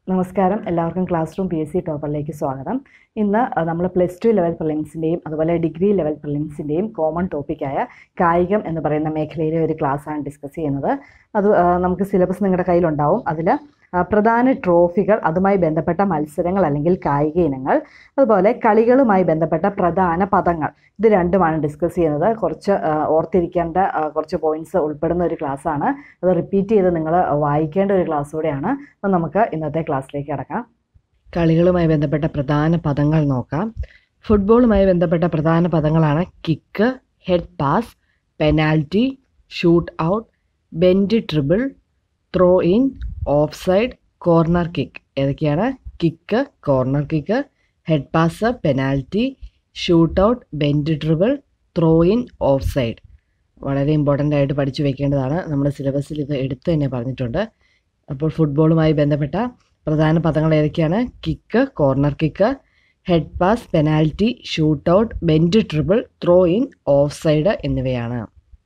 നമസ്കാരം എല്ലാവർക്കും class room P S C ടോപ്പറിലേക്ക് സ്വാഗതം ഇന്ന് നമ്മൾ പ്ലസ് ടു ലെവൽ പ്രിലിംസിൻ്റെയും അതുപോലെ ഡിഗ്രി ലെവൽ പ്രിലിംസിൻ്റെയും കോമൺ ടോപ്പിക്കായ കായികം എന്ന് പറയുന്ന മേഖലയിലെ ഒരു ക്ലാസ്സാണ് ഡിസ്കസ് ചെയ്യുന്നത് അത് ആ, നമുക്ക് സിലബസ് നിങ്ങളുടെ കയ്യിലുണ്ടാവും അതിൽ പ്രധാന ട്രോഫികൾ അതുമായി ബന്ധപ്പെട്ട മത്സരങ്ങൾ അല്ലെങ്കിൽ കായിക ഇനങ്ങൾ അതുപോലെ കളികളുമായി ബന്ധപ്പെട്ട പ്രധാന പദങ്ങൾ ഇത് രണ്ടുമാണ് ഡിസ്കസ് ചെയ്യുന്നത് കുറച്ച് ആ, ഓർത്തിരിക്കേണ്ട ആ, കുറച്ച് പോയിന്റ്സ് ഉൾപ്പെടുന്ന ഒരു ക്ലാസ്സാണ് അത് റിപ്പീറ്റ് ചെയ്ത് നിങ്ങൾ വായിക്കേണ്ട ഒരു ക്ലാസ് കൂടെയാണ് അപ്പം നമുക്ക് ഇന്നത്തെ ക്ലാസ്സിലേക്ക് കടക്കാം കളികളുമായി ബന്ധപ്പെട്ട പ്രധാന പദങ്ങൾ നോക്കാം ഫുട്ബോളുമായി ബന്ധപ്പെട്ട പ്രധാന പദങ്ങളാണ് kick head pass penalty shoot out bend dribble throw in off side corner kick ഏതൊക്കെയാണ് kick corner kick head pass penalty shoot out bend dribble throw in off side വളരെ ഇമ്പോർട്ടൻ്റ് ആയിട്ട് പഠിച്ചു വെക്കേണ്ടതാണ് നമ്മുടെ സിലബസിൽ ഇത് എടുത്തു തന്നെ പറഞ്ഞിട്ടുണ്ട് അപ്പോൾ ഫുട്ബോളുമായി ബന്ധപ്പെട്ട പ്രധാന പദങ്ങൾ ഏതൊക്കെയാണ് kick corner kick head pass penalty shoot out bend dribble throw in off side എന്നിവയാണ്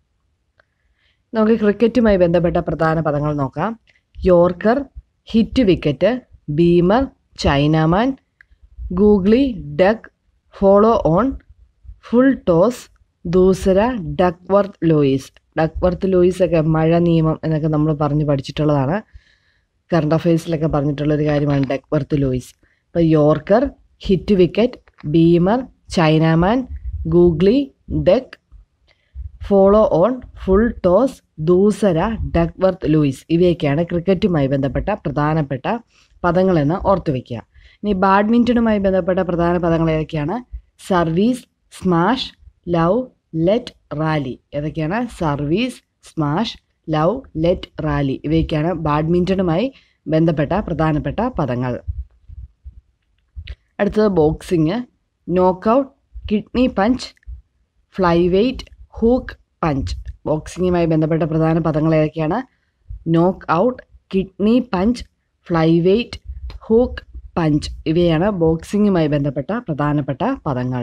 നമുക്ക് ക്രിക്കറ്റുമായി ബന്ധപ്പെട്ട പ്രധാന പദങ്ങൾ നോക്കാം yorker hit wicket beamer chinaman googly duck follow on full toss doosra Duckworth Lewis Duckworth Lewis ഒക്കെ മഴ നിയമം എന്നൊക്കെ നമ്മൾ പറഞ്ഞ് പഠിച്ചിട്ടുള്ളതാണ് കറണ്ട് അഫയേഴ്സിലൊക്കെ പറഞ്ഞിട്ടുള്ള ഒരു കാര്യമാണ് ഡക്വർത്ത് ലൂയിസ് അപ്പോൾ yorker hit wicket beamer chinaman googly duck follow on full toss doosra Duckworth Lewis ഇവയൊക്കെയാണ് ക്രിക്കറ്റുമായി ബന്ധപ്പെട്ട പ്രധാനപ്പെട്ട പദങ്ങളെന്ന് ഓർത്തു വയ്ക്കുക ഇനി ബാഡ്മിൻ്റണുമായി ബന്ധപ്പെട്ട പ്രധാന പദങ്ങൾ ഏതൊക്കെയാണ് service smash love let rally ഏതൊക്കെയാണ് service smash love let rally ഇവയൊക്കെയാണ് ബാഡ്മിൻ്റണുമായി ബന്ധപ്പെട്ട പ്രധാനപ്പെട്ട പദങ്ങൾ അടുത്തത് boxing knockout kidney punch fly weight hook punch ബോക്സിങ്ങുമായി ബന്ധപ്പെട്ട പ്രധാന പദങ്ങൾ ഏതൊക്കെയാണ് knock out kidney punch fly weight hook punch ഇവയാണ് ബോക്സിങ്ങുമായി ബന്ധപ്പെട്ട പ്രധാനപ്പെട്ട പദങ്ങൾ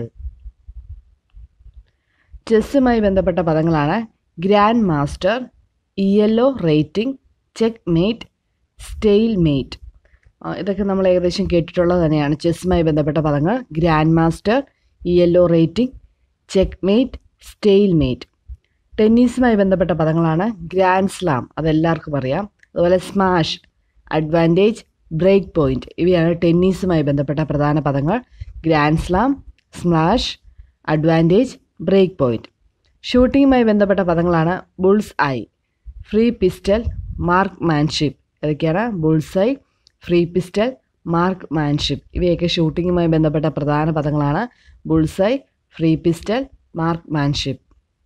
ചെസ്സുമായി ബന്ധപ്പെട്ട പദങ്ങളാണ് grand master E L O rating check mate stale mate ഇതൊക്കെ നമ്മൾ ഏകദേശം കേട്ടിട്ടുള്ളത് തന്നെയാണ് ചെസ്സുമായി ബന്ധപ്പെട്ട പദങ്ങൾ grand master E L O rating check mate stale mate ടെന്നീസുമായി ബന്ധപ്പെട്ട പദങ്ങളാണ് ഗ്രാൻഡ് സ്ലാം അതെല്ലാവർക്കും അറിയാം അതുപോലെ സ്മാഷ് അഡ്വാൻറ്റേജ് ബ്രേക്ക് പോയിന്റ് ഇവയാണ് ടെന്നീസുമായി ബന്ധപ്പെട്ട പ്രധാന പദങ്ങൾ grand slam smash advantage break point ഷൂട്ടിങ്ങുമായി ബന്ധപ്പെട്ട പദങ്ങളാണ് bull's eye free pistol marksmanship ഏതൊക്കെയാണ് bull's eye free pistol marksmanship ഇവയൊക്കെ ഷൂട്ടിങ്ങുമായി ബന്ധപ്പെട്ട പ്രധാന പദങ്ങളാണ് bull's eye free pistol marksmanship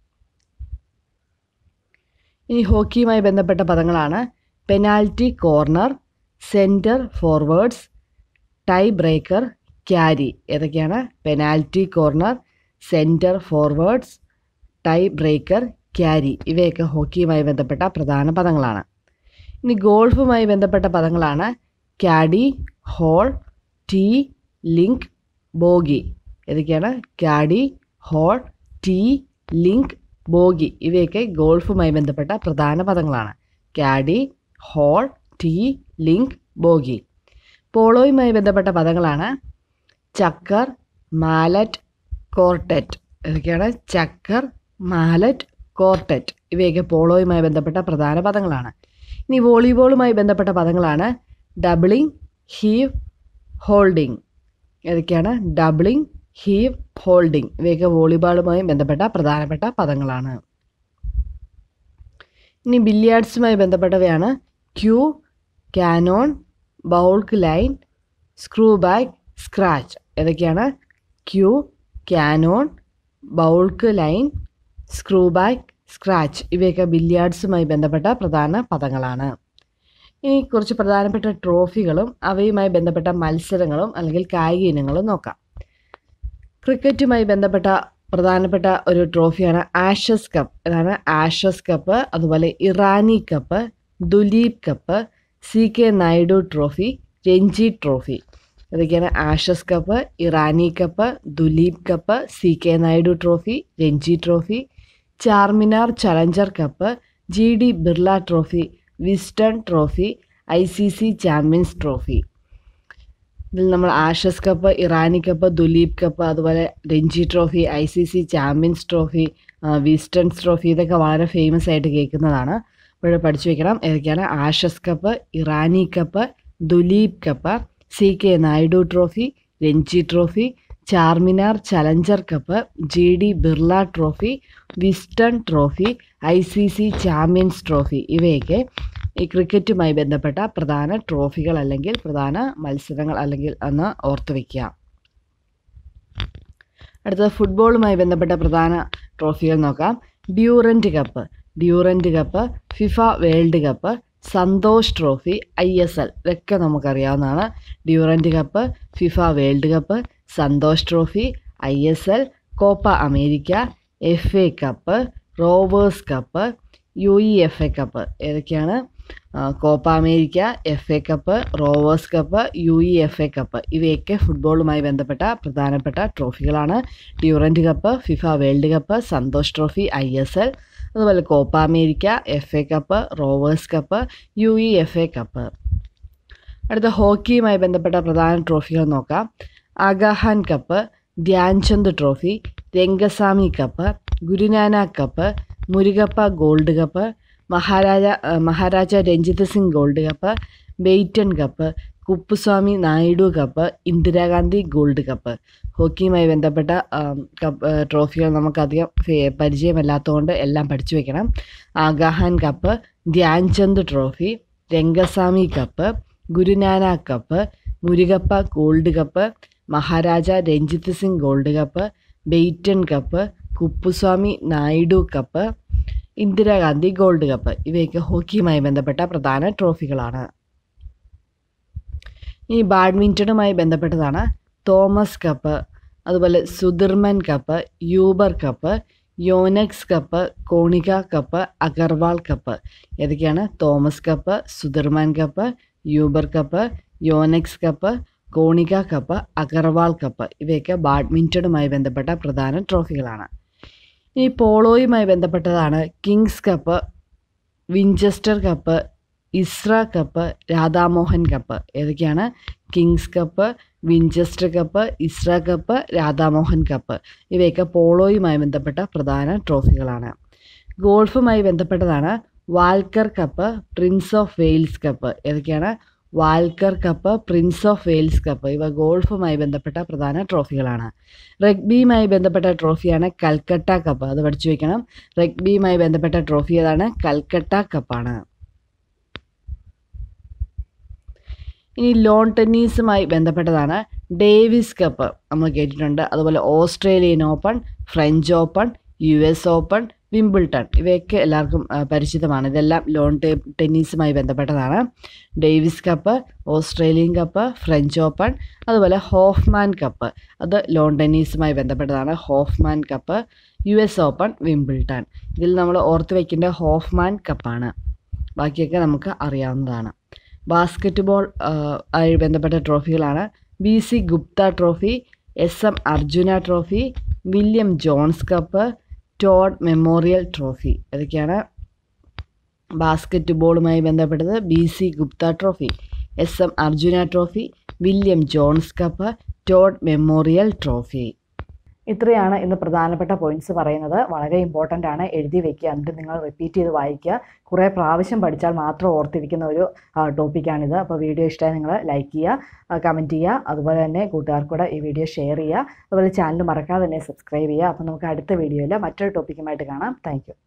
ഇനി ഹോക്കിയുമായി ബന്ധപ്പെട്ട പദങ്ങളാണ് penalty corner centre forwards tie breaker carry ഏതൊക്കെയാണ് penalty corner centre forwards tie breaker carry ഇവയൊക്കെ ഹോക്കിയുമായി ബന്ധപ്പെട്ട പ്രധാന പദങ്ങളാണ് ഇനി ഗോൾഫുമായി ബന്ധപ്പെട്ട പദങ്ങളാണ് caddie hole tee link bogie ഏതൊക്കെയാണ് caddie hole tee link bogey ഇവയൊക്കെ ഗോൾഫുമായി ബന്ധപ്പെട്ട പ്രധാന പദങ്ങളാണ് caddie hole tee link bogey പോളോയുമായി ബന്ധപ്പെട്ട പദങ്ങളാണ് ചക്കർ മാലറ്റ് കോർട്ടറ്റ് ഇതൊക്കെയാണ് ചക്കർ മാലറ്റ് കോർട്ടറ്റ് ഇവയൊക്കെ പോളോയുമായി ബന്ധപ്പെട്ട പ്രധാന പദങ്ങളാണ് ഇനി വോളിബോളുമായി ബന്ധപ്പെട്ട പദങ്ങളാണ് ഡബിളിംഗ് ഹീവ് ഹോൾഡിംഗ് ഏതൊക്കെയാണ് ഡബിളിംഗ് ഹീവ് ഹോൾഡിംഗ് ഇവയൊക്കെ വോളിബോളുമായി ബന്ധപ്പെട്ട പ്രധാനപ്പെട്ട പദങ്ങളാണ് ഇനി ബില്ലിയാർഡ്സുമായി ബന്ധപ്പെട്ടവയാണ് cue cannon baulk line screw bag scratch ഏതൊക്കെയാണ് cue cannon baulk line screw bag scratch ഇവയൊക്കെ ബില്ലിയാർഡ്സുമായി ബന്ധപ്പെട്ട പ്രധാന പദങ്ങളാണ് ഇനി കുറച്ച് പ്രധാനപ്പെട്ട ട്രോഫികളും അവയുമായി ബന്ധപ്പെട്ട മത്സരങ്ങളും അല്ലെങ്കിൽ കായിക ഇനങ്ങളും നോക്കാം ക്രിക്കറ്റുമായി ബന്ധപ്പെട്ട പ്രധാനപ്പെട്ട ഒരു ട്രോഫിയാണ് ആഷസ് കപ്പ് അതാണ് ആഷസ് കപ്പ് അതുപോലെ Irani cup Duleep cup C K Naidu trophy Ranji trophy ഇതൊക്കെയാണ് Ashes cup Irani cup Duleep cup C K Naidu trophy Ranji trophy Charminar challenger cup G D Birla trophy Wisden trophy I C C champions trophy ഇതിൽ നമ്മൾ Ashes cup Irani cup Duleep cup അതുപോലെ Ranji trophy I C C champions trophy Wisden trophy ഇതൊക്കെ വളരെ famous ആയിട്ട് കേൾക്കുന്നതാണ് അപ്പോൾ പഠിച്ചു വെക്കണം ഏതൊക്കെയാണ് Ashes cup Irani cup Duleep cup C K Naidu trophy Ranji trophy Charminar challenger cup G D Birla trophy Wisden trophy I C C champions trophy ഇവയൊക്കെ ഈ ക്രിക്കറ്റുമായി ബന്ധപ്പെട്ട പ്രധാന ട്രോഫികൾ അല്ലെങ്കിൽ പ്രധാന മത്സരങ്ങൾ അല്ലെങ്കിൽ എന്ന് ഓർത്തു വയ്ക്കുക അടുത്തത് ഫുട്ബോളുമായി ബന്ധപ്പെട്ട പ്രധാന ട്രോഫികൾ നോക്കാം Durand cup Durand cup FIFA world cup Santosh trophy I S L ഇതൊക്കെ നമുക്കറിയാവുന്നതാണ് Durand cup FIFA world cup Santosh trophy I S L Copa America F A cup Rovers cup U E F A cup ഏതൊക്കെയാണ് Copa America F A cup Rovers cup U E F A cup ഇവയൊക്കെ ഫുട്ബോളുമായി ബന്ധപ്പെട്ട പ്രധാനപ്പെട്ട ട്രോഫികളാണ് Durand cup FIFA world cup Santosh trophy I S L അതുപോലെ Copa America F A cup Rovers cup U E F A cup അടുത്ത ഹോക്കിയുമായി ബന്ധപ്പെട്ട പ്രധാന ട്രോഫികൾ നോക്കാം അഗഹാൻ cup Dhyan Chand trophy Rangaswamy cup Guru Nanak cup Murugappa gold cup Maharaja Maharaja Ranjith Singh gold cup ബെയ്റ്റൺ cup Kuppuswamy Naidu cup Indira Gandhi gold cup ഹോക്കിയുമായി ബന്ധപ്പെട്ട cup ട്രോഫികൾ നമുക്കധികം പരിചയമല്ലാത്തതുകൊണ്ട് എല്ലാം പഠിച്ചു വെക്കണം ആഗാഹാൻ cup Dhyan Chand trophy Rangaswamy cup Guru Nanak cup Murugappa gold cup Maharaja Ranjith Singh gold cup ബെയ്റ്റൺ cup Kuppuswamy Naidu cup Indira Gandhi gold cup ഇവയൊക്കെ ഹോക്കിയുമായി ബന്ധപ്പെട്ട പ്രധാന ട്രോഫികളാണ് ഈ ബാഡ്മിൻ്റണുമായി ബന്ധപ്പെട്ടതാണ് തോമസ് കപ്പ് അതുപോലെ Sudirman cup Uber cup Yonex cup Konica cup Agarwal cup ഏതൊക്കെയാണ് Thomas cup Sudirman cup Uber cup Yonex cup Konica cup Agarwal cup ഇവയൊക്കെ ബാഡ്മിൻ്റണുമായി ബന്ധപ്പെട്ട പ്രധാന ട്രോഫികളാണ് ഈ പോളോയുമായി ബന്ധപ്പെട്ടതാണ് Kings cup Winchester cup Ezra cup Radhamohan cup ഏതൊക്കെയാണ് Kings cup Winchester cup Ezra cup Radhamohan cup ഇവയൊക്കെ പോളോയുമായി ബന്ധപ്പെട്ട പ്രധാന ട്രോഫികളാണ് ഗോൾഫുമായി ബന്ധപ്പെട്ടതാണ് Walker cup Prince of Wales cup ഏതൊക്കെയാണ് Walker cup Prince of Wales cup ഇവ ഗോൾഫുമായി ബന്ധപ്പെട്ട പ്രധാന ട്രോഫികളാണ് റഗ്ബിയുമായി ബന്ധപ്പെട്ട ട്രോഫിയാണ് കൽക്കട്ട കപ്പ് അത് പഠിച്ചു വയ്ക്കണം റഗ്ബിയുമായി ബന്ധപ്പെട്ട ട്രോഫി ഏതാണ് കൽക്കട്ട കപ്പാണ് ഇനി ലോൺ ടെന്നീസുമായി ബന്ധപ്പെട്ടതാണ് ഡേവിസ് കപ്പ് നമ്മൾ കേട്ടിട്ടുണ്ട് അതുപോലെ Australian open French open U S open Wimbledon ഇവയൊക്കെ എല്ലാവർക്കും പരിചിതമാണ് ഇതെല്ലാം ലോൺ ടേ ടെന്നീസുമായി ബന്ധപ്പെട്ടതാണ് Davis cup Australian cup French open അതുപോലെ ഹോഫ്മാൻ കപ്പ് അത് ലോൺ ടെന്നീസുമായി ബന്ധപ്പെട്ടതാണ് Hoffman cup U S open Wimbledon ഇതിൽ നമ്മൾ ഓർത്ത് വയ്ക്കേണ്ട ഹോഫ്മാൻ കപ്പാണ് ബാക്കിയൊക്കെ നമുക്ക് അറിയാവുന്നതാണ് ബാസ്ക്കറ്റ് ബോൾ ആയി ബന്ധപ്പെട്ട ട്രോഫികളാണ് B C Gupta trophy S M Arjuna trophy William Jones cup Todd memorial trophy അതൊക്കെയാണ് ബാസ്ക്കറ്റ് ബോളുമായി ബന്ധപ്പെട്ടത് B C Gupta trophy S M Arjuna trophy William Jones cup Todd memorial trophy ഇത്രയാണ് ഇന്ന് പ്രധാനപ്പെട്ട പോയിന്റ്സ് പറയുന്നത് വളരെ ഇമ്പോർട്ടൻ്റ് ആണ് എഴുതി വെക്കുക എന്നിട്ട് നിങ്ങൾ റിപ്പീറ്റ് ചെയ്ത് വായിക്കുക കുറേ പ്രാവശ്യം പഠിച്ചാൽ മാത്രം ഓർത്തിരിക്കുന്ന ഒരു ടോപ്പിക്കാണിത് അപ്പോൾ വീഡിയോ ഇഷ്ടമായി നിങ്ങൾ ലൈക്ക് ചെയ്യുക കമൻറ്റ് ചെയ്യുക അതുപോലെ തന്നെ കൂട്ടുകാർക്കൂടെ ഈ വീഡിയോ ഷെയർ ചെയ്യുക അതുപോലെ ചാനൽ മറക്കാതെ തന്നെ സബ്സ്ക്രൈബ് ചെയ്യുക അപ്പോൾ നമുക്ക് അടുത്ത വീഡിയോയിൽ മറ്റൊരു ടോപ്പിക്കുമായിട്ട് കാണാം താങ്ക്